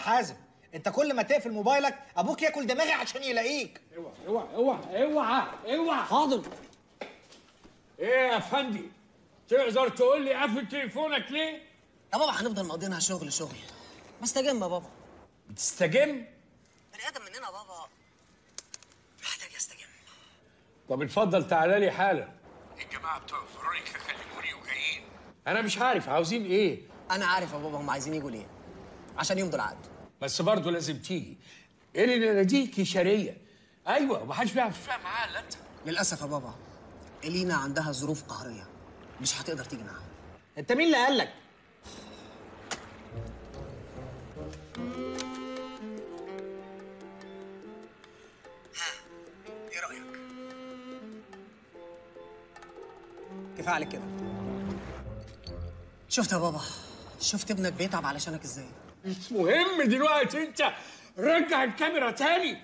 حازم انت كل ما تقفل موبايلك ابوك ياكل دماغي عشان يلاقيك اوعى اوعى اوعى اوعى اوعى حاضر ايه يا فندي تقدر تقول لي قافل تليفونك ليه؟ يا بابا هنفضل مقضينها شغل شغل بستجم يا بابا بتستجم؟ بني ادم مننا يا بابا محتاج يستجم طب اتفضل تعالى لي حالا الجماعه بتوع فرونيكا كلموني وجايين انا مش عارف عاوزين ايه انا عارف يا بابا هم عايزين يجوا ليه عشان يمضوا العقد بس برضه لازم تيجي ايه اللي ناديكي شريه ايوه ومحدش بيعرف يفهم معاها الا انت للاسف يا بابا الينا عندها ظروف قهريه مش هتقدر تيجي معاها انت مين اللي قال لك ايه رايك كفايه عليك كده شفت يا بابا شفت ابنك بيتعب علشانك ازاي مش مهم دلوقتي انت رجع الكاميرا تاني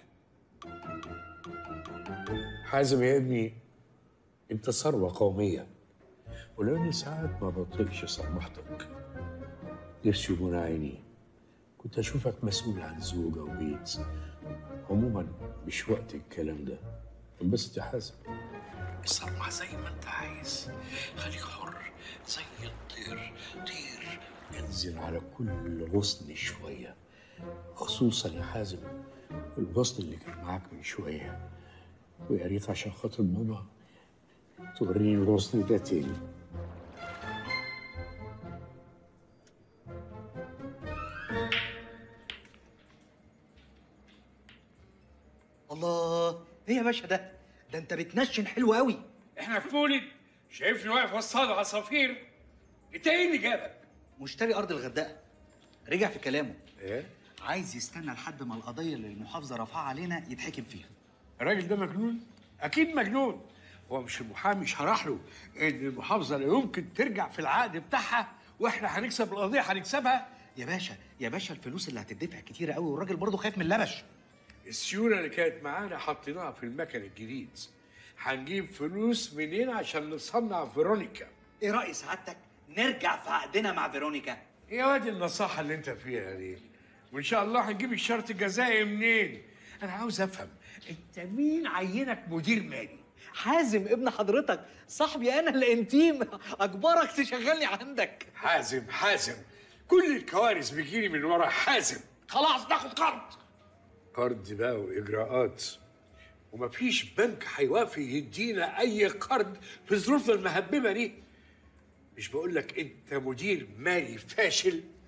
حازم يا ابني انت ثروه قوميه ولاني ساعات ما بطيقش صرمحتك نفسي يكون عيني كنت اشوفك مسؤول عن زوجه وبيت عموما مش وقت الكلام ده انبسط يا حازم اصرمح زي ما انت عايز خليك حر زي الطير طير انزل على كل غصن شويه خصوصا يا حازم الغصن اللي كان معاك من شويه ويا ريت عشان خاطر ماما توريني الغصن ده تاني الله ايه يا باشا ده ده انت بتنشن حلو قوي احنا في مولد شايفني واقف وسط عصافير انت ايه اللي جابك؟ مشتري ارض الغردقه رجع في كلامه ايه؟ عايز يستنى لحد ما القضيه اللي المحافظه رافعها علينا يتحكم فيها الراجل ده مجنون؟ اكيد مجنون هو مش المحامي شرح له ان المحافظه لا يمكن ترجع في العقد بتاعها واحنا هنكسب القضيه هنكسبها يا باشا يا باشا الفلوس اللي هتدفع كتيره قوي والراجل برضه خايف من اللبش السيوله اللي كانت معانا حطيناها في المكن الجديد هنجيب فلوس منين عشان نصنع فيرونيكا ايه راي سعادتك نرجع في عقدنا مع فيرونيكا يا واد النصاحة اللي انت فيها دي وان شاء الله هنجيب الشرط الجزائي منين انا عاوز افهم انت مين عينك مدير مالي حازم ابن حضرتك صاحبي انا الانتيم اجبرك تشغلني عندك حازم حازم كل الكوارث بتجيلي من ورا حازم خلاص ناخد قرض قرض بقى واجراءات ومفيش بنك هيوافق يدينا اي قرض في ظروفنا المهببه دي مش بقول لك انت مدير مالي فاشل